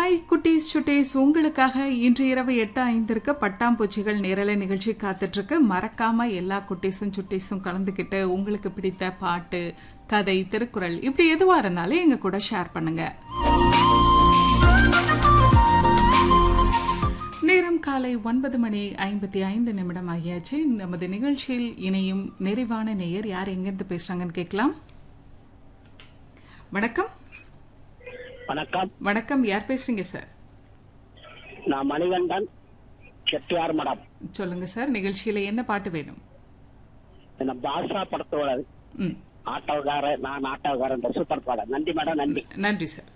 hi குட்டீஸ் சுட்டீஸ் உங்களுக்காக இன்று இரவு எட்டு ஐந்திற்கு பட்டாம்பூச்சிகள் நேரலை நிகழ்ச்சி காத்துட்டு இருக்கு மறக்காம எல்லா குட்டீஸும் சுட்டீஸும் கலந்துக்கிட்டு உங்களுக்கு பிடித்த பாட்டு கதை திருக்குறள் இப்படி எதுவா இருந்தாலும் எங்க கூட ஷேர் பண்ணுங்க நேரம் காலை ஒன்பது மணி ஐம்பத்தி ஐந்து நிமிடம் ஆகியாச்சு நமது நிகழ்ச்சியில் இணையும் நிறைவான நேயர் யார் எங்கிருந்து பேசுறாங்கன்னு கேட்கலாம் வணக்கம் வணக்கம் வணக்கம் யார் பேசுறீங்க சார் நான் மணிகண்டன் செட்டியார் மடம் சொல்லுங்க சார் நிகழ்ச்சியில என்ன பாட்டு வேணும் இந்த பாஷா படத்தோட ம் ஆட்டோக்காரன் நான் ஆட்டோக்காரன் சூப்பர் பாடம் நன்றி மேடம் நன்றி நன்றி சார்